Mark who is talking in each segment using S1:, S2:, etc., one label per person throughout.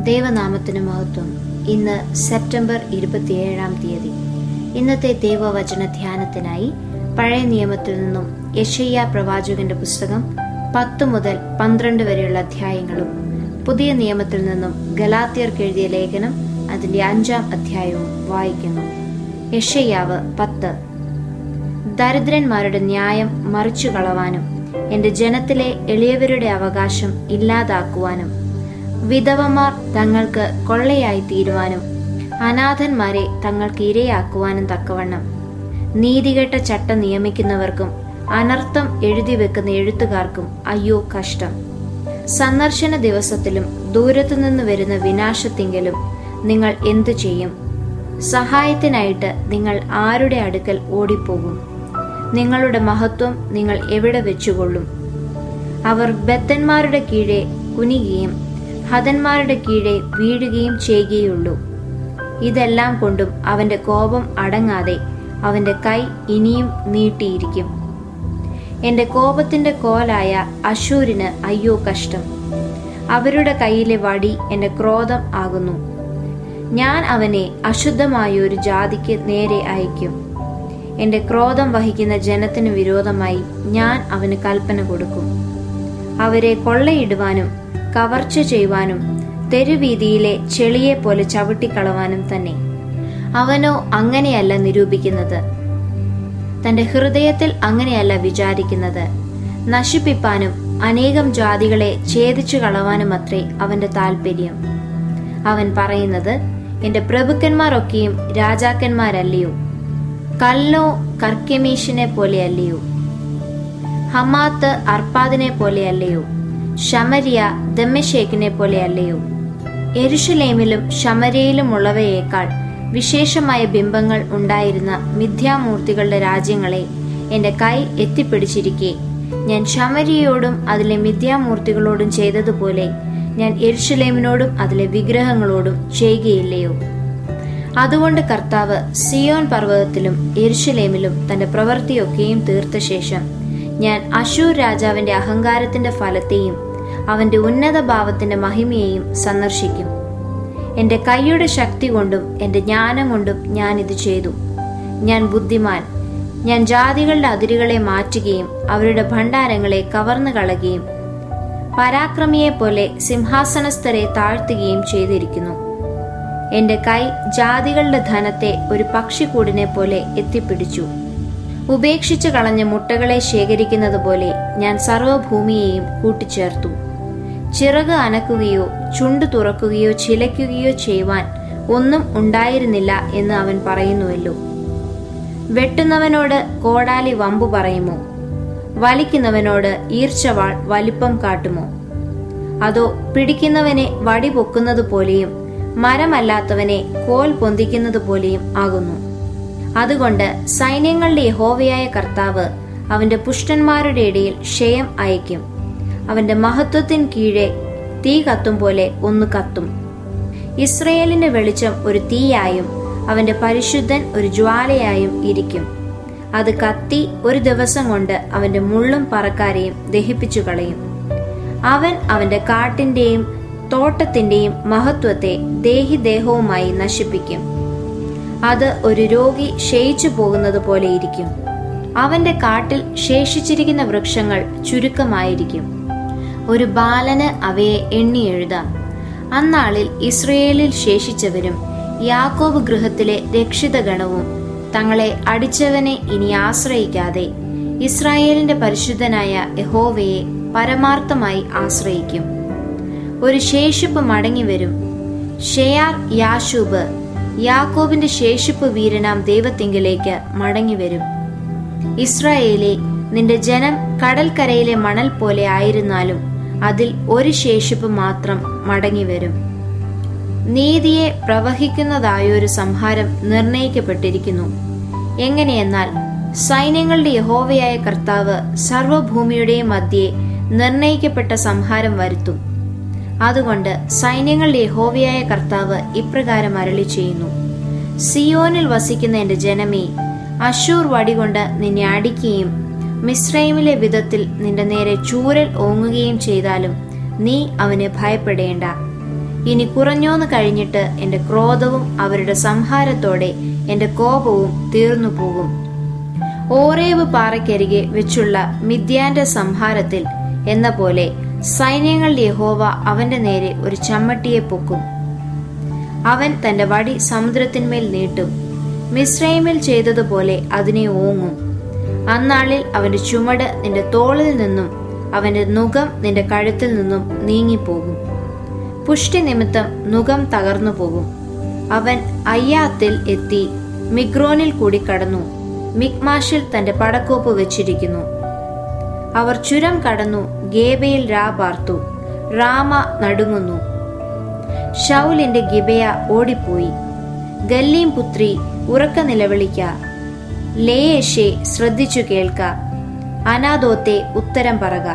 S1: ദൈവനാമത്തിന് മഹത്വം ഇന്ന് സെപ്റ്റംബർ ഇരുപത്തിയേഴാം തീയതി ഇന്നത്തെ ദൈവവചന ധ്യാനത്തിനായി പഴയ നിയമത്തിൽ നിന്നും യശയ്യ പ്രവാചകന്റെ പുസ്തകം പത്ത് മുതൽ പന്ത്രണ്ട് വരെയുള്ള അധ്യായങ്ങളും പുതിയ നിയമത്തിൽ നിന്നും ഗലാത്യർക്ക് എഴുതിയ ലേഖനം അതിന്റെ അഞ്ചാം അധ്യായവും വായിക്കുന്നു യഷയ്യാവ് പത്ത് ദരിദ്രന്മാരുടെ ന്യായം മറിച്ചു കളവാനും എന്റെ ജനത്തിലെ എളിയവരുടെ അവകാശം ഇല്ലാതാക്കുവാനും വിധവമാർ തങ്ങൾക്ക് കൊള്ളയായി തീരുവാനും അനാഥന്മാരെ തങ്ങൾക്ക് ഇരയാക്കുവാനും തക്കവണ്ണം നീതികെട്ട ചട്ടം നിയമിക്കുന്നവർക്കും അനർത്ഥം എഴുതി വെക്കുന്ന എഴുത്തുകാർക്കും അയ്യോ കഷ്ടം സന്ദർശന ദിവസത്തിലും ദൂരത്തുനിന്ന് വരുന്ന വിനാശത്തിങ്കലും നിങ്ങൾ എന്തു ചെയ്യും സഹായത്തിനായിട്ട് നിങ്ങൾ ആരുടെ അടുക്കൽ ഓടിപ്പോകും നിങ്ങളുടെ മഹത്വം നിങ്ങൾ എവിടെ വെച്ചുകൊള്ളും അവർ ബദ്ധന്മാരുടെ കീഴെ കുനിയുകയും ഹതന്മാരുടെ കീഴെ വീഴുകയും ചെയ്യുകയുള്ളൂ ഇതെല്ലാം കൊണ്ടും അവന്റെ കോപം അടങ്ങാതെ അവന്റെ കൈ ഇനിയും നീട്ടിയിരിക്കും എന്റെ കോപത്തിന്റെ കോലായ അശൂരിന് അയ്യോ കഷ്ടം അവരുടെ കയ്യിലെ വടി എന്റെ ക്രോധം ആകുന്നു ഞാൻ അവനെ അശുദ്ധമായ ഒരു ജാതിക്ക് നേരെ അയക്കും എന്റെ ക്രോധം വഹിക്കുന്ന ജനത്തിന് വിരോധമായി ഞാൻ അവന് കൽപ്പന കൊടുക്കും അവരെ കൊള്ളയിടുവാനും കവർച്ച ചെയ്യുവാനും തെരുവീതിയിലെ ചെളിയെ പോലെ ചവിട്ടിക്കളവാനും തന്നെ അവനോ അങ്ങനെയല്ല നിരൂപിക്കുന്നത് തന്റെ ഹൃദയത്തിൽ അങ്ങനെയല്ല വിചാരിക്കുന്നത് നശിപ്പിപ്പാനും അനേകം ജാതികളെ ഛേദിച്ചു കളവാനുമത്രേ അവന്റെ താല്പര്യം അവൻ പറയുന്നത് എന്റെ പ്രഭുക്കന്മാരൊക്കെയും രാജാക്കന്മാരല്ലയോ കല്ലോ കർക്കെമീഷിനെ പോലെയല്ലയോ ഹമാത്ത് അർപ്പാദിനെ പോലെയല്ലയോ ഷമരിയ ദമ്മശേഖിനെ പോലെയല്ലയോ എരുഷലേമിലും ഷമരയിലും ഉള്ളവയേക്കാൾ വിശേഷമായ ബിംബങ്ങൾ ഉണ്ടായിരുന്ന മിഥ്യാമൂർത്തികളുടെ രാജ്യങ്ങളെ എന്റെ കൈ എത്തിപ്പിടിച്ചിരിക്കെ ഞാൻ ഷമരിയോടും അതിലെ മിഥ്യാമൂർത്തികളോടും ചെയ്തതുപോലെ ഞാൻ എരുഷലേമിനോടും അതിലെ വിഗ്രഹങ്ങളോടും ചെയ്യുകയില്ലയോ അതുകൊണ്ട് കർത്താവ് സിയോൻ പർവ്വതത്തിലും എരുഷലേമിലും തന്റെ പ്രവൃത്തിയൊക്കെയും തീർത്ത ശേഷം ഞാൻ അശൂർ രാജാവിന്റെ അഹങ്കാരത്തിന്റെ ഫലത്തെയും അവന്റെ ഉന്നത ഭാവത്തിന്റെ മഹിമയെയും സന്ദർശിക്കും എന്റെ കൈയുടെ ശക്തി കൊണ്ടും എന്റെ ജ്ഞാനം കൊണ്ടും ഞാൻ ഇത് ചെയ്തു ഞാൻ ബുദ്ധിമാൻ ഞാൻ ജാതികളുടെ അതിരുകളെ മാറ്റുകയും അവരുടെ ഭണ്ഡാരങ്ങളെ കവർന്നു കളയുകയും പരാക്രമിയെ പോലെ സിംഹാസനസ്ഥരെ താഴ്ത്തുകയും ചെയ്തിരിക്കുന്നു എന്റെ കൈ ജാതികളുടെ ധനത്തെ ഒരു പക്ഷിക്കൂടിനെ പോലെ എത്തിപ്പിടിച്ചു ഉപേക്ഷിച്ചു കളഞ്ഞ മുട്ടകളെ ശേഖരിക്കുന്നത് പോലെ ഞാൻ സർവ്വഭൂമിയെയും കൂട്ടിച്ചേർത്തു ചിറക് അനക്കുകയോ ചുണ്ടു തുറക്കുകയോ ചിലയ്ക്കുകയോ ചെയ്യുവാൻ ഒന്നും ഉണ്ടായിരുന്നില്ല എന്ന് അവൻ പറയുന്നുവല്ലോ വെട്ടുന്നവനോട് കോടാലി വമ്പു പറയുമോ വലിക്കുന്നവനോട് ഈർച്ചവാൾ വലിപ്പം കാട്ടുമോ അതോ പിടിക്കുന്നവനെ വടി പൊക്കുന്നത് പോലെയും മരമല്ലാത്തവനെ കോൽ പൊന്തിക്കുന്നത് പോലെയും ആകുന്നു അതുകൊണ്ട് സൈന്യങ്ങളുടെ യഹോവയായ കർത്താവ് അവന്റെ പുഷ്ടന്മാരുടെ ഇടയിൽ ക്ഷയം അയക്കും അവന്റെ മഹത്വത്തിൻ കീഴെ തീ കത്തും പോലെ ഒന്ന് കത്തും ഇസ്രയേലിന്റെ വെളിച്ചം ഒരു തീയായും അവന്റെ പരിശുദ്ധൻ ഒരു ജ്വാലയായും ഇരിക്കും അത് കത്തി ഒരു ദിവസം കൊണ്ട് അവന്റെ മുള്ളും പറക്കാരെയും ദഹിപ്പിച്ചു കളയും അവൻ അവന്റെ കാട്ടിന്റെയും തോട്ടത്തിന്റെയും മഹത്വത്തെ ദേഹിദേഹവുമായി നശിപ്പിക്കും അത് ഒരു രോഗി ക്ഷയിച്ചു പോകുന്നത് പോലെ ഇരിക്കും അവന്റെ കാട്ടിൽ ശേഷിച്ചിരിക്കുന്ന വൃക്ഷങ്ങൾ ചുരുക്കമായിരിക്കും ഒരു ബാലന് അവയെ എണ്ണി എഴുതാം അന്നാളിൽ ഇസ്രയേലിൽ ശേഷിച്ചവരും യാക്കോബ് ഗൃഹത്തിലെ രക്ഷിതഗണവും തങ്ങളെ അടിച്ചവനെ ഇനി ആശ്രയിക്കാതെ ഇസ്രായേലിന്റെ പരിശുദ്ധനായ യഹോവയെ പരമാർത്ഥമായി ആശ്രയിക്കും ഒരു ശേഷിപ്പ് മടങ്ങി വരും ഷെയാർ യാശൂബ് യാക്കോബിന്റെ ശേഷിപ്പ് വീരനാം ദൈവത്തിങ്കിലേക്ക് മടങ്ങി വരും ഇസ്രായേലെ നിന്റെ ജനം കടൽക്കരയിലെ മണൽ പോലെ ആയിരുന്നാലും അതിൽ ഒരു ശേഷിപ്പ് മാത്രം മടങ്ങി വരും നീതിയെ പ്രവഹിക്കുന്നതായൊരു സംഹാരം നിർണയിക്കപ്പെട്ടിരിക്കുന്നു എങ്ങനെയെന്നാൽ സൈന്യങ്ങളുടെ യഹോവയായ കർത്താവ് സർവഭൂമിയുടെയും മധ്യേ നിർണയിക്കപ്പെട്ട സംഹാരം വരുത്തും അതുകൊണ്ട് സൈന്യങ്ങളുടെ യഹോവയായ കർത്താവ് ഇപ്രകാരം അരളി ചെയ്യുന്നു സിയോനിൽ വസിക്കുന്ന എന്റെ ജനമേ അശൂർ വടികൊണ്ട് നിന്നെ അടിക്കുകയും മിശ്രൈമിലെ വിധത്തിൽ നിന്റെ നേരെ ചൂരൽ ഓങ്ങുകയും ചെയ്താലും നീ അവനെ ഭയപ്പെടേണ്ട ഇനി കുറഞ്ഞോന്ന് കഴിഞ്ഞിട്ട് എന്റെ ക്രോധവും അവരുടെ സംഹാരത്തോടെ എന്റെ കോപവും തീർന്നു പോകും ഓറേവ് പാറയ്ക്കരികെ വെച്ചുള്ള മിഥ്യാന്റെ സംഹാരത്തിൽ എന്ന പോലെ സൈന്യങ്ങളുടെ യഹോവ അവന്റെ നേരെ ഒരു ചമ്മട്ടിയെ പൊക്കും അവൻ തന്റെ വടി സമുദ്രത്തിന്മേൽ നീട്ടും മിശ്രൈമിൽ ചെയ്തതുപോലെ അതിനെ ഓങ്ങും അന്നാളിൽ അവന്റെ ചുമട് നിന്റെ തോളിൽ നിന്നും അവന്റെ നുകം നിന്റെ കഴുത്തിൽ നിന്നും നീങ്ങിപ്പോകും പുഷ്ടി നിമിത്തം നുകം തകർന്നു പോകും അവൻ അയ്യാത്തിൽ എത്തി മിഗ്രോനിൽ കൂടി കടന്നു മിക്മാഷിൽ തന്റെ പടക്കോപ്പ് വെച്ചിരിക്കുന്നു അവർ ചുരം കടന്നു ഗേബയിൽ രാ പാർത്തു റാമ നടുങ്ങുന്നു ഷൗലിന്റെ ഗിബയ ഓടിപ്പോയി ഗല്ലീം പുത്രി ഉറക്ക നിലവിളിക്ക ലേയേഷെ ശ്രദ്ധിച്ചു കേൾക്ക അനാദോത്തെ ഉത്തരം പറക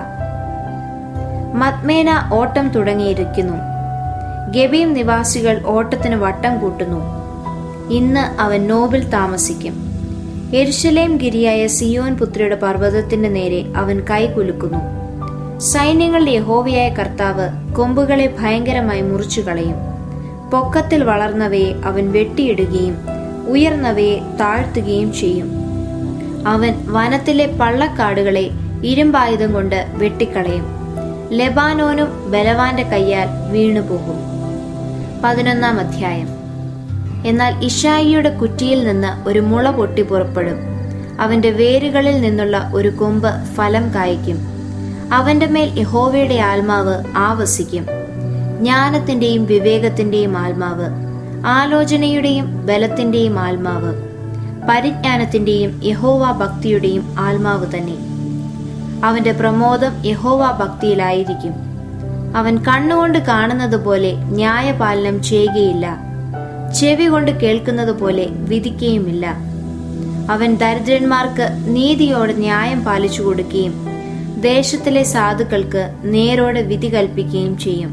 S1: മത്മേന ഓട്ടം തുടങ്ങിയിരിക്കുന്നു ഗബീം നിവാസികൾ ഓട്ടത്തിന് വട്ടം കൂട്ടുന്നു ഇന്ന് അവൻ നോബിൽ താമസിക്കും എരുശലേം ഗിരിയായ സിയോൻ പുത്രിയുടെ പർവ്വതത്തിന്റെ നേരെ അവൻ കൈകുലുക്കുന്നു സൈന്യങ്ങളുടെ യഹോവയായ കർത്താവ് കൊമ്പുകളെ ഭയങ്കരമായി മുറിച്ചു കളയും പൊക്കത്തിൽ വളർന്നവയെ അവൻ വെട്ടിയിടുകയും ഉയർന്നവയെ താഴ്ത്തുകയും ചെയ്യും അവൻ വനത്തിലെ പള്ളക്കാടുകളെ ഇരുമ്പായുധം കൊണ്ട് വെട്ടിക്കളയും ലെബാനോനും ബലവാന്റെ കയ്യാൽ വീണുപോകും പതിനൊന്നാം അധ്യായം എന്നാൽ ഇഷായിയുടെ കുറ്റിയിൽ നിന്ന് ഒരു മുള പൊട്ടി പുറപ്പെടും അവന്റെ വേരുകളിൽ നിന്നുള്ള ഒരു കൊമ്പ് ഫലം കായ്ക്കും അവന്റെ മേൽ യഹോവയുടെ ആത്മാവ് ആവസിക്കും ജ്ഞാനത്തിന്റെയും വിവേകത്തിന്റെയും ആത്മാവ് ആലോചനയുടെയും ബലത്തിന്റെയും ആത്മാവ് പരിജ്ഞാനത്തിന്റെയും യഹോവ ഭക്തിയുടെയും ആത്മാവ് തന്നെ അവന്റെ പ്രമോദം യഹോവ ഭക്തിയിലായിരിക്കും അവൻ കണ്ണുകൊണ്ട് കാണുന്നത് പോലെ ന്യായപാലനം ചെയ്യുകയില്ല ചെവി കൊണ്ട് കേൾക്കുന്നത് പോലെ വിധിക്കുകയുമില്ല അവൻ ദരിദ്രന്മാർക്ക് നീതിയോടെ ന്യായം പാലിച്ചു കൊടുക്കുകയും ദേശത്തിലെ സാധുക്കൾക്ക് നേരോടെ വിധി കൽപ്പിക്കുകയും ചെയ്യും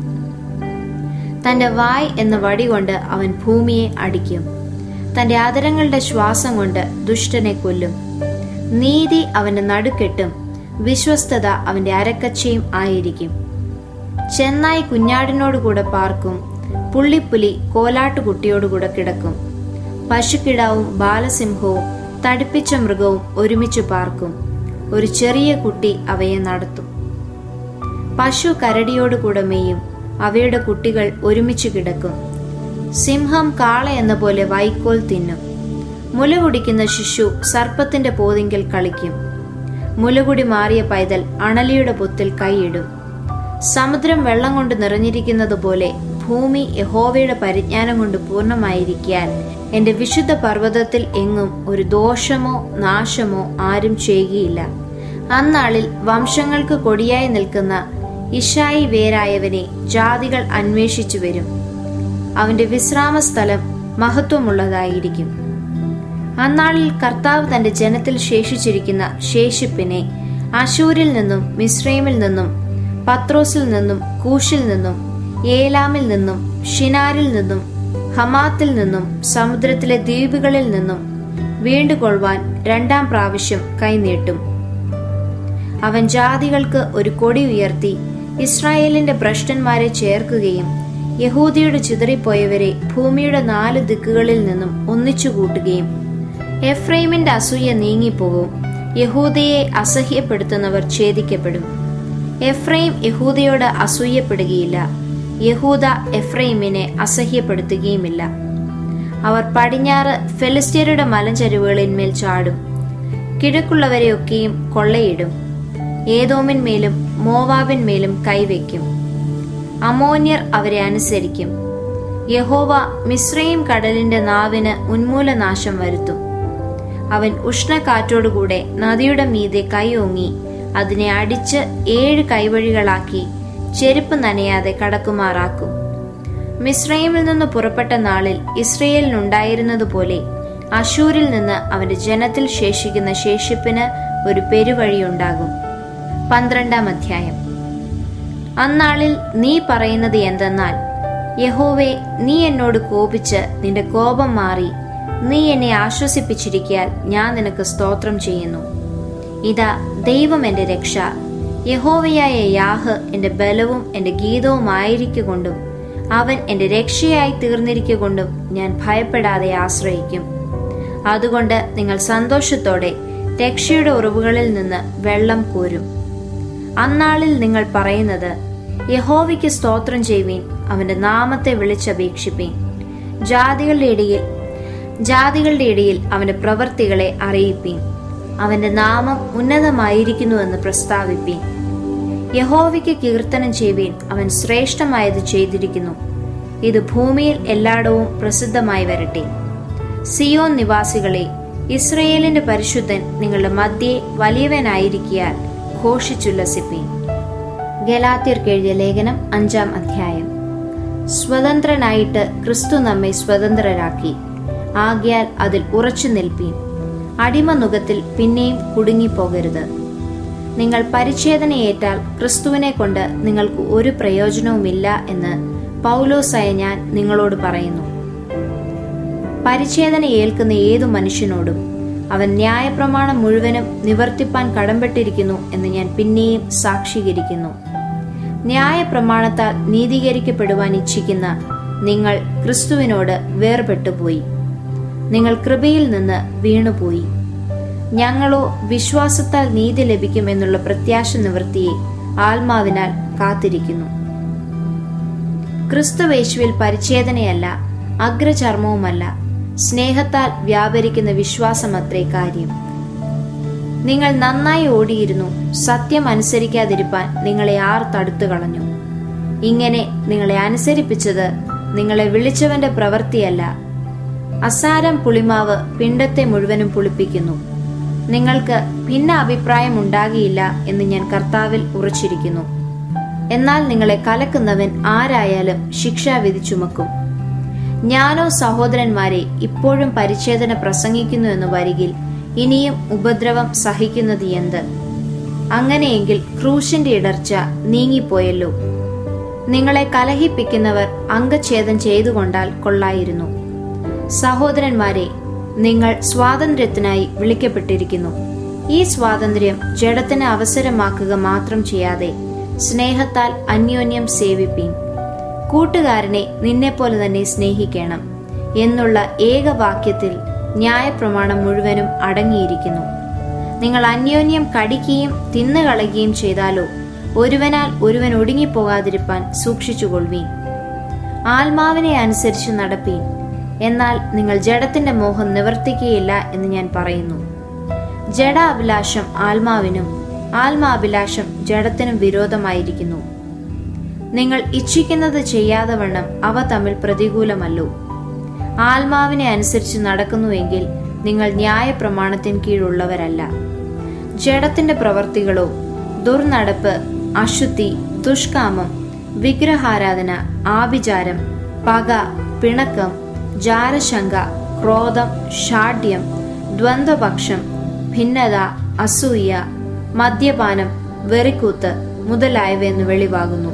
S1: തന്റെ വായ് എന്ന വടി കൊണ്ട് അവൻ ഭൂമിയെ അടിക്കും തന്റെ ആദരങ്ങളുടെ ശ്വാസം കൊണ്ട് ദുഷ്ടനെ കൊല്ലും നീതി അവന്റെ നടുക്കെട്ടും വിശ്വസ്തത അവന്റെ അരക്കച്ചയും ആയിരിക്കും ചെന്നായി കുഞ്ഞാടിനോടുകൂടെ പാർക്കും പുള്ളിപ്പുലി കോലാട്ടുകുട്ടിയോടുകൂടെ കിടക്കും പശുക്കിടാവും ബാലസിംഹവും തടിപ്പിച്ച മൃഗവും ഒരുമിച്ച് പാർക്കും ഒരു ചെറിയ കുട്ടി അവയെ നടത്തും പശു കരടിയോടുകൂടെ മേയും അവയുടെ കുട്ടികൾ ഒരുമിച്ച് കിടക്കും സിംഹം കാള എന്ന പോലെ വൈക്കോൽ തിന്നും മുല കുടിക്കുന്ന ശിശു സർപ്പത്തിന്റെ പോതിങ്കൽ കളിക്കും മുലകുടി മാറിയ പൈതൽ അണലിയുടെ പൊത്തിൽ കൈയിടും സമുദ്രം വെള്ളം കൊണ്ട് നിറഞ്ഞിരിക്കുന്നത് പോലെ ഭൂമി യഹോവയുടെ പരിജ്ഞാനം കൊണ്ട് പൂർണ്ണമായിരിക്കാൻ എന്റെ വിശുദ്ധ പർവ്വതത്തിൽ എങ്ങും ഒരു ദോഷമോ നാശമോ ആരും ചെയ്യുകയില്ല അന്നാളിൽ വംശങ്ങൾക്ക് കൊടിയായി നിൽക്കുന്ന ഇഷായി വേരായവനെ ജാതികൾ അന്വേഷിച്ചു വരും അവന്റെ വിശ്രാമസ്ഥലം മഹത്വമുള്ളതായിരിക്കും അന്നാളിൽ കർത്താവ് തന്റെ ജനത്തിൽ ശേഷിച്ചിരിക്കുന്ന ശേഷിപ്പിനെ അശൂരിൽ നിന്നും മിശ്രൈമിൽ നിന്നും പത്രോസിൽ നിന്നും കൂഷിൽ നിന്നും ഏലാമിൽ നിന്നും ഷിനാരിൽ നിന്നും ഹമാത്തിൽ നിന്നും സമുദ്രത്തിലെ ദ്വീപുകളിൽ നിന്നും വീണ്ടുകൊള്ളുവാൻ രണ്ടാം പ്രാവശ്യം കൈനീട്ടും അവൻ ജാതികൾക്ക് ഒരു കൊടി ഉയർത്തി ഇസ്രായേലിന്റെ ഭ്രഷ്ടന്മാരെ ചേർക്കുകയും യഹൂദിയുടെ ചിതറിപ്പോയവരെ ഭൂമിയുടെ നാല് ദിക്കുകളിൽ നിന്നും ഒന്നിച്ചു കൂട്ടുകയും എഫ്രൈമിന്റെ അസൂയ നീങ്ങിപ്പോകും യഹൂദയെ അസഹ്യപ്പെടുത്തുന്നവർ ഛേദിക്കപ്പെടും എഫ്രൈം യഹൂദയോട് അസൂയപ്പെടുകയില്ല യഹൂദ എഫ്രൈമിനെ അസഹ്യപ്പെടുത്തുകയുമില്ല അവർ പടിഞ്ഞാറ് ഫെലിസ്ത്യരുടെ മലഞ്ചരിവുകളിന്മേൽ ചാടും കിഴക്കുള്ളവരെയൊക്കെയും കൊള്ളയിടും ഏതോമിന്മേലും മോവാബിന്മേലും കൈവയ്ക്കും അമോന്യർ അവരെ അനുസരിക്കും യഹോവ മിശ്രയും കടലിന്റെ നാവിന് ഉന്മൂലനാശം വരുത്തും അവൻ ഉഷ്ണക്കാറ്റോടുകൂടെ നദിയുടെ മീതെ കൈയോങ്ങി അതിനെ അടിച്ച് ഏഴ് കൈവഴികളാക്കി ചെരുപ്പ് നനയാതെ കടക്കുമാറാക്കും മിശ്രയിമിൽ നിന്ന് പുറപ്പെട്ട നാളിൽ ഇസ്രയേലിനുണ്ടായിരുന്നതുപോലെ അശൂരിൽ നിന്ന് അവന്റെ ജനത്തിൽ ശേഷിക്കുന്ന ശേഷിപ്പിന് ഒരു പെരുവഴിയുണ്ടാകും പന്ത്രണ്ടാം അധ്യായം അന്നാളിൽ നീ പറയുന്നത് എന്തെന്നാൽ യഹോവേ നീ എന്നോട് കോപിച്ച് നിന്റെ കോപം മാറി നീ എന്നെ ആശ്വസിപ്പിച്ചിരിക്കാൻ ഞാൻ നിനക്ക് സ്തോത്രം ചെയ്യുന്നു ഇതാ ദൈവം എന്റെ രക്ഷ യഹോവയായ യാഹ് എന്റെ ബലവും എന്റെ ഗീതവുമായിരിക്കൊണ്ടും അവൻ എന്റെ രക്ഷയായി തീർന്നിരിക്കൊണ്ടും ഞാൻ ഭയപ്പെടാതെ ആശ്രയിക്കും അതുകൊണ്ട് നിങ്ങൾ സന്തോഷത്തോടെ രക്ഷയുടെ ഉറവുകളിൽ നിന്ന് വെള്ളം കോരും അന്നാളിൽ നിങ്ങൾ പറയുന്നത് യഹോവയ്ക്ക് സ്തോത്രം ചെയ്യുവീൻ അവന്റെ നാമത്തെ വിളിച്ചപേക്ഷിപ്പീൻ ജാതികളുടെ ഇടയിൽ ജാതികളുടെ ഇടയിൽ അവന്റെ പ്രവർത്തികളെ അറിയിപ്പീൻ അവന്റെ നാമം ഉന്നതമായിരിക്കുന്നുവെന്ന് പ്രസ്താവിപ്പീൻ യഹോവയ്ക്ക് കീർത്തനം ചെയ്യുവീൻ അവൻ ശ്രേഷ്ഠമായത് ചെയ്തിരിക്കുന്നു ഇത് ഭൂമിയിൽ എല്ലായിടവും പ്രസിദ്ധമായി വരട്ടെ സിയോൻ നിവാസികളെ ഇസ്രയേലിന്റെ പരിശുദ്ധൻ നിങ്ങളുടെ മധ്യേ വലിയവനായിരിക്കിയാൽ ഘോഷിച്ചുല്ലസിപ്പീൻ ഗലാത്യർക്ക് എഴുതിയ ലേഖനം അഞ്ചാം അധ്യായം സ്വതന്ത്രനായിട്ട് ക്രിസ്തു നമ്മെ സ്വതന്ത്രരാക്കി ആകിയാൽ അതിൽ ഉറച്ചു നിൽപ്പീൻ അടിമനുഖത്തിൽ പിന്നെയും കുടുങ്ങിപ്പോകരുത് നിങ്ങൾ പരിച്ഛേദനയേറ്റാൽ ക്രിസ്തുവിനെ കൊണ്ട് നിങ്ങൾക്ക് ഒരു പ്രയോജനവുമില്ല എന്ന് പൗലോസായ ഞാൻ നിങ്ങളോട് പറയുന്നു പരിച്ഛേദന ഏൽക്കുന്ന ഏതു മനുഷ്യനോടും അവൻ ന്യായപ്രമാണം മുഴുവനും നിവർത്തിപ്പാൻ കടംപെട്ടിരിക്കുന്നു എന്ന് ഞാൻ പിന്നെയും സാക്ഷീകരിക്കുന്നു ന്യായപ്രമാണത്താൽ നീതീകരിക്കപ്പെടുവാൻ ഇച്ഛിക്കുന്ന നിങ്ങൾ ക്രിസ്തുവിനോട് വേർപെട്ടുപോയി നിങ്ങൾ കൃപയിൽ നിന്ന് വീണുപോയി ഞങ്ങളോ വിശ്വാസത്താൽ നീതി ലഭിക്കുമെന്നുള്ള പ്രത്യാശ നിവൃത്തിയെ ആത്മാവിനാൽ കാത്തിരിക്കുന്നു ക്രിസ്തുവേശുവിൽ പരിച്ഛേദനയല്ല അഗ്രചർമ്മവുമല്ല സ്നേഹത്താൽ വ്യാപരിക്കുന്ന വിശ്വാസമത്രേ കാര്യം നിങ്ങൾ നന്നായി ഓടിയിരുന്നു സത്യം അനുസരിക്കാതിരിപ്പാൻ നിങ്ങളെ ആർ തടുത്തു കളഞ്ഞു ഇങ്ങനെ നിങ്ങളെ അനുസരിപ്പിച്ചത് നിങ്ങളെ വിളിച്ചവന്റെ പ്രവൃത്തിയല്ല അസാരം പുളിമാവ് പിണ്ടത്തെ മുഴുവനും പുളിപ്പിക്കുന്നു നിങ്ങൾക്ക് ഭിന്ന അഭിപ്രായം ഉണ്ടാകിയില്ല എന്ന് ഞാൻ കർത്താവിൽ ഉറച്ചിരിക്കുന്നു എന്നാൽ നിങ്ങളെ കലക്കുന്നവൻ ആരായാലും ശിക്ഷാവിധി ചുമക്കും ഞാനോ സഹോദരന്മാരെ ഇപ്പോഴും പരിച്ഛേദന പ്രസംഗിക്കുന്നു എന്ന് വരികിൽ ഇനിയും ഉപദ്രവം സഹിക്കുന്നത് എന്ത് അങ്ങനെയെങ്കിൽ ക്രൂശിന്റെ ഇടർച്ച നീങ്ങിപ്പോയല്ലോ നിങ്ങളെ കലഹിപ്പിക്കുന്നവർ അംഗച്ഛേദം ചെയ്തുകൊണ്ടാൽ കൊള്ളായിരുന്നു സഹോദരന്മാരെ നിങ്ങൾ സ്വാതന്ത്ര്യത്തിനായി വിളിക്കപ്പെട്ടിരിക്കുന്നു ഈ സ്വാതന്ത്ര്യം ജഡത്തിന് അവസരമാക്കുക മാത്രം ചെയ്യാതെ സ്നേഹത്താൽ അന്യോന്യം സേവിപ്പീൻ കൂട്ടുകാരനെ നിന്നെപ്പോലെ തന്നെ സ്നേഹിക്കണം എന്നുള്ള ഏകവാക്യത്തിൽ ന്യായപ്രമാണം മുഴുവനും അടങ്ങിയിരിക്കുന്നു നിങ്ങൾ അന്യോന്യം കടിക്കുകയും തിന്നുകളയുകയും ചെയ്താലോ ഒരുവനാൽ ഒരുവൻ ഒടുങ്ങിപ്പോകാതിരിപ്പാൻ സൂക്ഷിച്ചുകൊള്ളുവീൻ ആത്മാവിനെ അനുസരിച്ച് നടപ്പീൻ എന്നാൽ നിങ്ങൾ ജഡത്തിന്റെ മോഹം നിവർത്തിക്കുകയില്ല എന്ന് ഞാൻ പറയുന്നു ജഡ അഭിലാഷം ആത്മാവിനും ആത്മാഭിലാഷം ജഡത്തിനും വിരോധമായിരിക്കുന്നു നിങ്ങൾ ഇച്ഛിക്കുന്നത് ചെയ്യാതെ വണ്ണം അവ തമ്മിൽ പ്രതികൂലമല്ലോ ആത്മാവിനെ അനുസരിച്ച് നടക്കുന്നുവെങ്കിൽ നിങ്ങൾ ന്യായ പ്രമാണത്തിന് കീഴുള്ളവരല്ല ജഡത്തിന്റെ പ്രവർത്തികളോ ദുർനടപ്പ് അശുദ്ധി ദുഷ്കാമം വിഗ്രഹാരാധന ആഭിചാരം പക പിണക്കം ജാരശങ്ക ക്രോധം ഷാഢ്യം ദ്വന്ദ്വപക്ഷം ഭിന്നത അസൂയ മദ്യപാനം വെറിക്കൂത്ത് മുതലായവയെന്ന് വെളിവാകുന്നു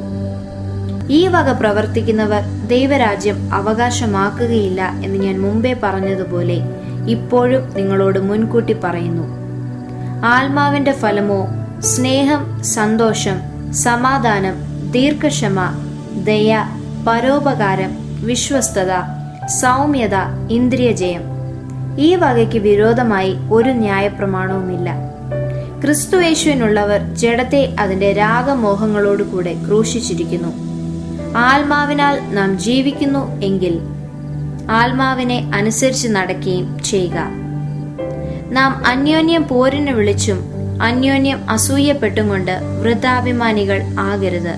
S1: ഈ വക പ്രവർത്തിക്കുന്നവർ ദൈവരാജ്യം അവകാശമാക്കുകയില്ല എന്ന് ഞാൻ മുമ്പേ പറഞ്ഞതുപോലെ ഇപ്പോഴും നിങ്ങളോട് മുൻകൂട്ടി പറയുന്നു ആത്മാവിന്റെ ഫലമോ സ്നേഹം സന്തോഷം സമാധാനം ദീർഘക്ഷമ ദയ പരോപകാരം വിശ്വസ്തത സൗമ്യത ഇന്ദ്രിയജയം ഈ വകയ്ക്ക് വിരോധമായി ഒരു ന്യായപ്രമാണവുമില്ല ക്രിസ്തുയേശുവിനുള്ളവർ ജഡത്തെ അതിന്റെ രാഗമോഹങ്ങളോടുകൂടെ ക്രൂശിച്ചിരിക്കുന്നു ആത്മാവിനാൽ നാം ജീവിക്കുന്നു എങ്കിൽ ആത്മാവിനെ അനുസരിച്ച് നടക്കുകയും ചെയ്യുക നാം അന്യോന്യം പോരിന് വിളിച്ചും അന്യോന്യം അസൂയപ്പെട്ടും കൊണ്ട് വൃദ്ധാഭിമാനികൾ ആകരുത്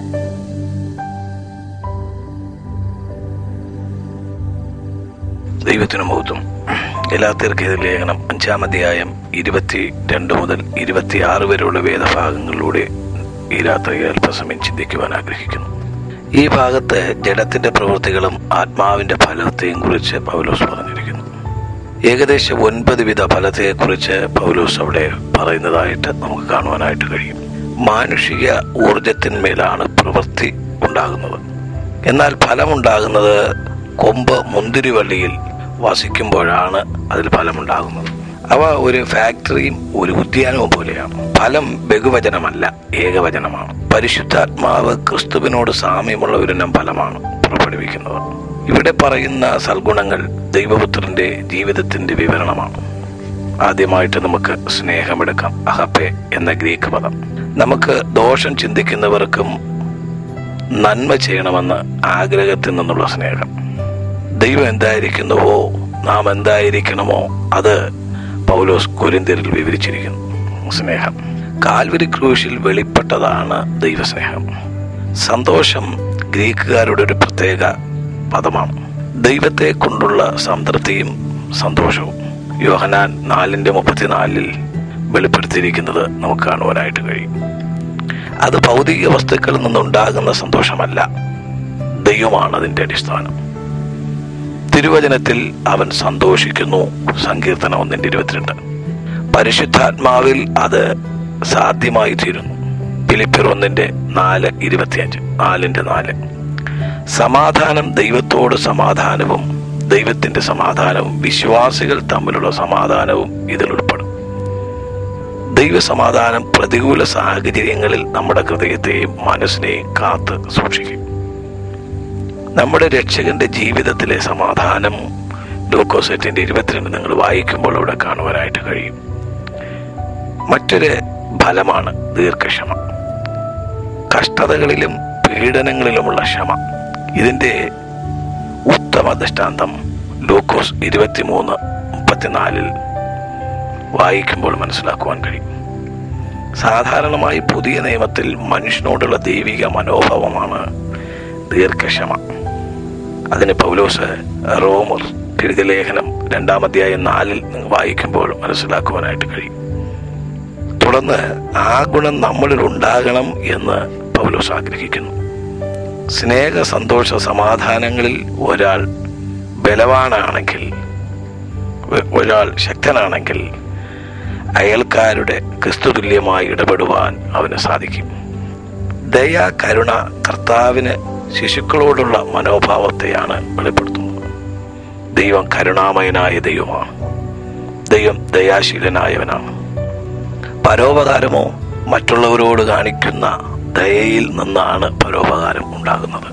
S2: ദൈവത്തിന് മഹത്വം ഗലാത്തിയർക്കെതിരെ ലേഖനം അഞ്ചാം അധ്യായം ഇരുപത്തി രണ്ട് മുതൽ ഇരുപത്തിയാറ് വരെയുള്ള വേദഭാഗങ്ങളിലൂടെ ഈ രാത്രി അല്പസമയം ചിന്തിക്കുവാൻ ആഗ്രഹിക്കുന്നു ഈ ഭാഗത്ത് ജഡത്തിന്റെ പ്രവൃത്തികളും ആത്മാവിന്റെ ഫലത്തെയും കുറിച്ച് പൗലോസ് പറഞ്ഞിരിക്കുന്നു ഏകദേശം ഒൻപത് വിധ ഫലത്തെക്കുറിച്ച് പൗലോസ് അവിടെ പറയുന്നതായിട്ട് നമുക്ക് കാണുവാനായിട്ട് കഴിയും മാനുഷിക ഊർജത്തിന്മേലാണ് പ്രവൃത്തി ഉണ്ടാകുന്നത് എന്നാൽ ഫലമുണ്ടാകുന്നത് കൊമ്പ് മുന്തിരിവള്ളിയിൽ വസിക്കുമ്പോഴാണ് അതിൽ ഫലമുണ്ടാകുന്നത് അവ ഒരു ഫാക്ടറിയും ഒരു ഉദ്യാനവും പോലെയാണ് ഫലം ബഹുവചനമല്ല ഏകവചനമാണ് പരിശുദ്ധാത്മാവ് ക്രിസ്തുവിനോട് സാമ്യമുള്ള ഒരു ഇനം ഫലമാണ് പുറപ്പെടുവിക്കുന്നത് ഇവിടെ പറയുന്ന സൽഗുണങ്ങൾ ദൈവപുത്രന്റെ ജീവിതത്തിന്റെ വിവരണമാണ് ആദ്യമായിട്ട് നമുക്ക് സ്നേഹമെടുക്കാം അഹപ്പെ എന്ന ഗ്രീക്ക് പദം നമുക്ക് ദോഷം ചിന്തിക്കുന്നവർക്കും നന്മ ചെയ്യണമെന്ന് ആഗ്രഹത്തിൽ നിന്നുള്ള സ്നേഹം ദൈവം എന്തായിരിക്കുന്നുവോ നാം എന്തായിരിക്കണമോ അത് പൗലോസ് കൊരിന്തിരിൽ വിവരിച്ചിരിക്കുന്നു സ്നേഹം കാൽവരി ക്രൂശിൽ വെളിപ്പെട്ടതാണ് ദൈവസ്നേഹം സന്തോഷം ഗ്രീക്കുകാരുടെ ഒരു പ്രത്യേക പദമാണ് ദൈവത്തെ കൊണ്ടുള്ള സംതൃപ്തിയും സന്തോഷവും യോഹനാൻ നാലിന്റെ മുപ്പത്തിനാലിൽ വെളിപ്പെടുത്തിയിരിക്കുന്നത് നമുക്ക് കാണുവാനായിട്ട് കഴിയും അത് ഭൗതിക വസ്തുക്കളിൽ നിന്നുണ്ടാകുന്ന സന്തോഷമല്ല ദൈവമാണ് അതിന്റെ അടിസ്ഥാനം തിരുവചനത്തിൽ അവൻ സന്തോഷിക്കുന്നു സങ്കീർത്തനം ഒന്നിന്റെ ഇരുപത്തിരണ്ട് പരിശുദ്ധാത്മാവിൽ അത് സാധ്യമായി തീരുന്നു ഫിലിപ്പിയർ ഒന്നിന്റെ നാല് ഇരുപത്തിയഞ്ച് നാലിന്റെ നാല് സമാധാനം ദൈവത്തോട് സമാധാനവും ദൈവത്തിന്റെ സമാധാനവും വിശ്വാസികൾ തമ്മിലുള്ള സമാധാനവും ഇതിൽ ഉൾപ്പെടും ദൈവസമാധാനം പ്രതികൂല സാഹചര്യങ്ങളിൽ നമ്മുടെ ഹൃദയത്തെയും മനസ്സിനെയും കാത്ത് സൂക്ഷിക്കും നമ്മുടെ രക്ഷകന്റെ ജീവിതത്തിലെ സമാധാനം ലൂക്കോസെറ്റിന്റെ ഇരുപത്തിരണ്ട് നിങ്ങൾ വായിക്കുമ്പോൾ അവിടെ കാണുവാനായിട്ട് കഴിയും മറ്റൊരു ഫലമാണ് ദീർഘക്ഷമ കഷ്ടതകളിലും പീഡനങ്ങളിലുമുള്ള ക്ഷമ ഇതിന്റെ ഉത്തമ ദൃഷ്ടാന്തം ലൂക്കോസ് ഇരുപത്തിമൂന്ന് മുപ്പത്തിനാലിൽ വായിക്കുമ്പോൾ മനസ്സിലാക്കുവാൻ കഴിയും സാധാരണമായി പുതിയ നിയമത്തിൽ മനുഷ്യനോടുള്ള ദൈവിക മനോഭാവമാണ് ദീർഘക്ഷമ അതിന് പൗലോസ് റോമർ എഴുതിയ ലേഖനം രണ്ടാമധ്യായ നാലിൽ നിങ്ങൾ വായിക്കുമ്പോൾ മനസ്സിലാക്കുവാനായിട്ട് കഴിയും തുടർന്ന് ആ ഗുണം നമ്മളിൽ ഉണ്ടാകണം എന്ന് പൗലോസ് ആഗ്രഹിക്കുന്നു സ്നേഹ സന്തോഷ സമാധാനങ്ങളിൽ ഒരാൾ ബലവാനാണെങ്കിൽ ഒരാൾ ശക്തനാണെങ്കിൽ അയൽക്കാരുടെ ക്രിസ്തുതുല്യമായി ഇടപെടുവാൻ അവന് സാധിക്കും ദയ കരുണ കർത്താവിന് ശിശുക്കളോടുള്ള മനോഭാവത്തെയാണ് വെളിപ്പെടുത്തുന്നത് ദൈവം കരുണാമയനായ ദൈവമാണ് ദൈവം ദയാശീലനായവനാണ് പരോപകാരമോ മറ്റുള്ളവരോട് കാണിക്കുന്ന ദയയിൽ നിന്നാണ് പരോപകാരം ഉണ്ടാകുന്നത്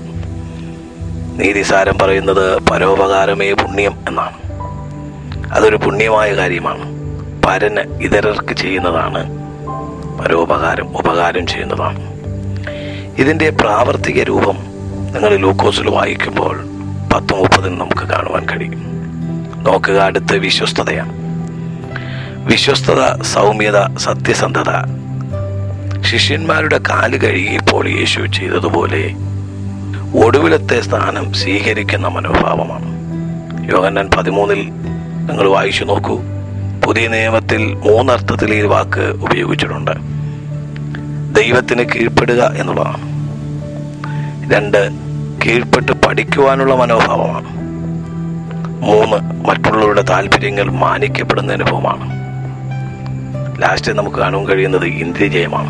S2: നീതിസാരം പറയുന്നത് പരോപകാരമേ പുണ്യം എന്നാണ് അതൊരു പുണ്യമായ കാര്യമാണ് പരന് ഇതരർക്ക് ചെയ്യുന്നതാണ് പരോപകാരം ഉപകാരം ചെയ്യുന്നതാണ് ഇതിന്റെ പ്രാവർത്തിക രൂപം നിങ്ങൾ ലൂക്കോസിൽ വായിക്കുമ്പോൾ പത്ത് മുപ്പതിൽ നമുക്ക് കാണുവാൻ കഴിയും നോക്കുക അടുത്ത വിശ്വസ്തതയാണ് വിശ്വസ്തത സൗമ്യത സത്യസന്ധത ശിഷ്യന്മാരുടെ കാല് കഴുകിയപ്പോൾ യേശു ചെയ്തതുപോലെ ഒടുവിലത്തെ സ്ഥാനം സ്വീകരിക്കുന്ന മനോഭാവമാണ് യോഗന്നാൻ പതിമൂന്നിൽ നിങ്ങൾ വായിച്ചു നോക്കൂ പുതിയ നിയമത്തിൽ മൂന്നർത്ഥത്തിൽ ഈ വാക്ക് ഉപയോഗിച്ചിട്ടുണ്ട് ദൈവത്തിന് കീഴ്പ്പെടുക എന്നുള്ളതാണ് രണ്ട് കീഴ്പ്പെട്ട് പഠിക്കുവാനുള്ള മനോഭാവമാണ് മൂന്ന് മറ്റുള്ളവരുടെ താല്പര്യങ്ങൾ മാനിക്കപ്പെടുന്ന അനുഭവമാണ് ലാസ്റ്റ് നമുക്ക് കാണുവാൻ കഴിയുന്നത് ഇന്ദ്രിയജയമാണ്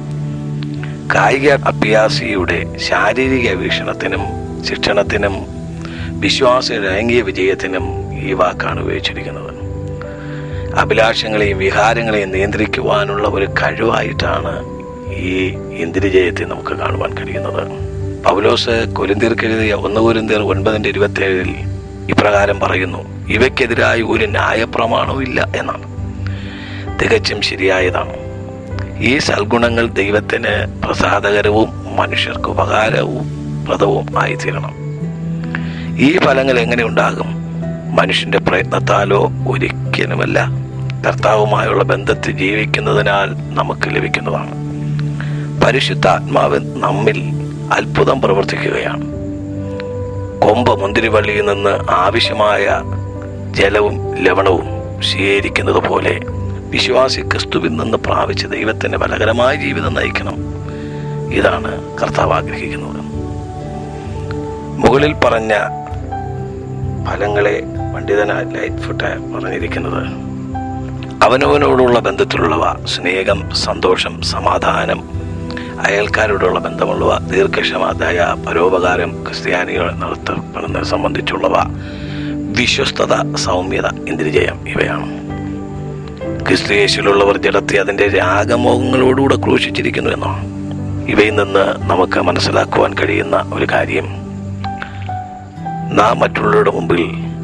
S2: കായിക അഭ്യാസിയുടെ ശാരീരിക വീക്ഷണത്തിനും ശിക്ഷണത്തിനും വിശ്വാസ ലൈംഗിക വിജയത്തിനും ഈ വാക്കാണ് ഉപയോഗിച്ചിരിക്കുന്നത് അഭിലാഷങ്ങളെയും വിഹാരങ്ങളെയും നിയന്ത്രിക്കുവാനുള്ള ഒരു കഴിവായിട്ടാണ് ഈ ഇന്ദ്രിയജയത്തെ നമുക്ക് കാണുവാൻ കഴിയുന്നത് പൗലോസ് കൊരിന്തിർക്കെഴുതിയ ഒന്ന് കൊരിന്തിയർ ഒൻപതിന്റെ ഇരുപത്തി ഏഴിൽ ഇപ്രകാരം പറയുന്നു ഇവയ്ക്കെതിരായി ഒരു ന്യായപ്രമാണവും ഇല്ല എന്നാണ് തികച്ചും ശരിയായതാണ് ഈ സൽഗുണങ്ങൾ ദൈവത്തിന് പ്രസാദകരവും മനുഷ്യർക്ക് ഉപകാരവും പ്രദവും ആയിത്തീരണം ഈ ഫലങ്ങൾ എങ്ങനെ ഉണ്ടാകും മനുഷ്യന്റെ പ്രയത്നത്താലോ ഒരിക്കലുമല്ല കർത്താവുമായുള്ള ബന്ധത്തിൽ ജീവിക്കുന്നതിനാൽ നമുക്ക് ലഭിക്കുന്നതാണ് പരിശുദ്ധാത്മാവ് നമ്മിൽ അത്ഭുതം പ്രവർത്തിക്കുകയാണ് കൊമ്പ് മുന്തിരിവള്ളിയിൽ നിന്ന് ആവശ്യമായ ജലവും ലവണവും സ്വീകരിക്കുന്നത് പോലെ വിശ്വാസി ക്രിസ്തുവിൽ നിന്ന് പ്രാപിച്ച് ദൈവത്തിന്റെ ഫലകരമായ ജീവിതം നയിക്കണം ഇതാണ് കർത്താവ് ആഗ്രഹിക്കുന്നത് മുകളിൽ പറഞ്ഞ ഫലങ്ങളെ പണ്ഡിതനായ ലൈറ്റ് ഫുട്ട് പറഞ്ഞിരിക്കുന്നത് അവനവനോടുള്ള ബന്ധത്തിലുള്ളവ സ്നേഹം സന്തോഷം സമാധാനം അയൽക്കാരോടുള്ള ബന്ധമുള്ളവ ദീർഘക്ഷമ ദയ പരോപകാരം ക്രിസ്ത്യാനികൾ നടത്തപ്പെടുന്നതിനെ സംബന്ധിച്ചുള്ളവ വിശ്വസ്തത സൗമ്യത ഇന്ദ്രിജയം ഇവയാണ് ക്രിസ്തുയേശുവിലുള്ളവർ ജഡത്തെ അതിന്റെ രാഗമോഹങ്ങളോടുകൂടെ ക്രൂശിച്ചിരിക്കുന്നു എന്നോ ഇവയിൽ നിന്ന് നമുക്ക് മനസ്സിലാക്കുവാൻ കഴിയുന്ന ഒരു കാര്യം നാം മറ്റുള്ളവരുടെ മുമ്പിൽ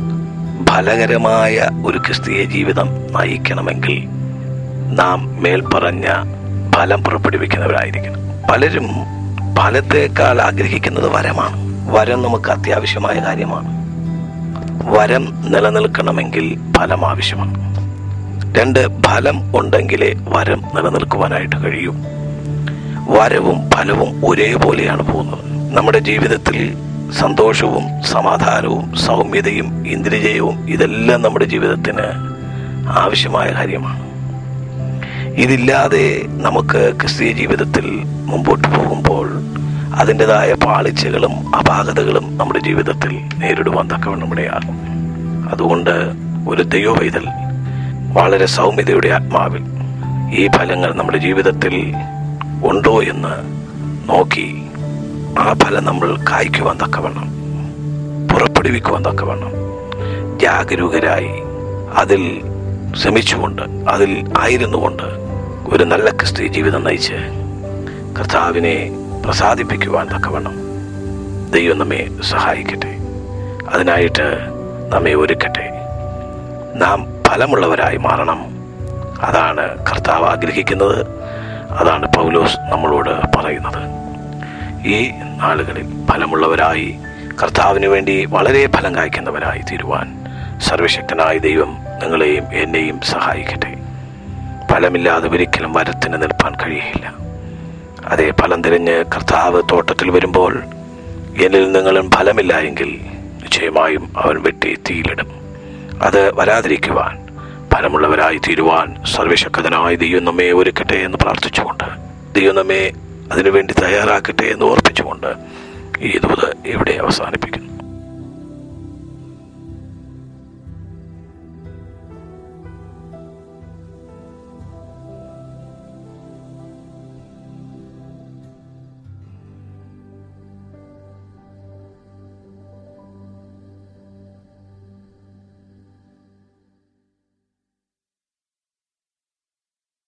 S2: ഫലകരമായ ഒരു ക്രിസ്തീയ ജീവിതം നയിക്കണമെങ്കിൽ നാം മേൽപ്പറഞ്ഞ ഫലം പുറപ്പെടുവിക്കുന്നവരായിരിക്കണം പലരും ഫലത്തേക്കാൾ ആഗ്രഹിക്കുന്നത് വരമാണ് വരം നമുക്ക് അത്യാവശ്യമായ കാര്യമാണ് വരം നിലനിൽക്കണമെങ്കിൽ ഫലം ആവശ്യമാണ് രണ്ട് ഫലം ഉണ്ടെങ്കിലേ വരം നിലനിൽക്കുവാനായിട്ട് കഴിയൂ വരവും ഫലവും ഒരേപോലെയാണ് പോകുന്നത് നമ്മുടെ ജീവിതത്തിൽ സന്തോഷവും സമാധാനവും സൗമ്യതയും ഇന്ദ്രിജയവും ഇതെല്ലാം നമ്മുടെ ജീവിതത്തിന് ആവശ്യമായ കാര്യമാണ് ഇതില്ലാതെ നമുക്ക് ക്രിസ്തീയ ജീവിതത്തിൽ മുമ്പോട്ട് പോകുമ്പോൾ അതിൻ്റെതായ പാളിച്ചകളും അപാകതകളും നമ്മുടെ ജീവിതത്തിൽ നേരിടുവാൻ തക്കവണ്ണം ഇടയാകും അതുകൊണ്ട് ഒരു ദൈവവൈതൽ വളരെ സൗമ്യതയുടെ ആത്മാവിൽ ഈ ഫലങ്ങൾ നമ്മുടെ ജീവിതത്തിൽ ഉണ്ടോ എന്ന് നോക്കി ആ ഫലം നമ്മൾ കായ്ക്കുവാൻ തക്കവണ്ണം പുറപ്പെടുവിക്കുവാൻ തക്കവണ്ണം ജാഗരൂകരായി അതിൽ ശ്രമിച്ചുകൊണ്ട് അതിൽ ആയിരുന്നുകൊണ്ട് ഒരു നല്ല ക്രിസ്തീയ ജീവിതം നയിച്ച് കർത്താവിനെ പ്രസാദിപ്പിക്കുവാൻ തക്കവണ്ണം ദൈവം നമ്മെ സഹായിക്കട്ടെ അതിനായിട്ട് നമ്മെ ഒരുക്കട്ടെ നാം ഫലമുള്ളവരായി മാറണം അതാണ് കർത്താവ് ആഗ്രഹിക്കുന്നത് അതാണ് പൗലോസ് നമ്മളോട് പറയുന്നത് ഈ നാളുകളിൽ ഫലമുള്ളവരായി കർത്താവിന് വേണ്ടി വളരെ ഫലം കായ്ക്കുന്നവരായി തീരുവാൻ സർവശക്തനായ ദൈവം നിങ്ങളെയും എന്നെയും സഹായിക്കട്ടെ ഫലമില്ലാതെ ഒരിക്കലും വരത്തിന് നിൽപ്പാൻ കഴിയില്ല അതേ ഫലം തിരഞ്ഞ് കർത്താവ് തോട്ടത്തിൽ വരുമ്പോൾ എന്നിൽ നിങ്ങളും ഫലമില്ല എങ്കിൽ നിശ്ചയമായും അവൻ വെട്ടി തീയിലിടും അത് വരാതിരിക്കുവാൻ ഫലമുള്ളവരായി തീരുവാൻ സർവശക്തനായ ദൈവം നമ്മെ ഒരുക്കട്ടെ എന്ന് പ്രാർത്ഥിച്ചുകൊണ്ട് ദൈവം നമ്മെ അതിനുവേണ്ടി തയ്യാറാക്കട്ടെ എന്ന് ഓർപ്പിച്ചുകൊണ്ട് ഈ ദൂത് ഇവിടെ അവസാനിപ്പിക്കുന്നു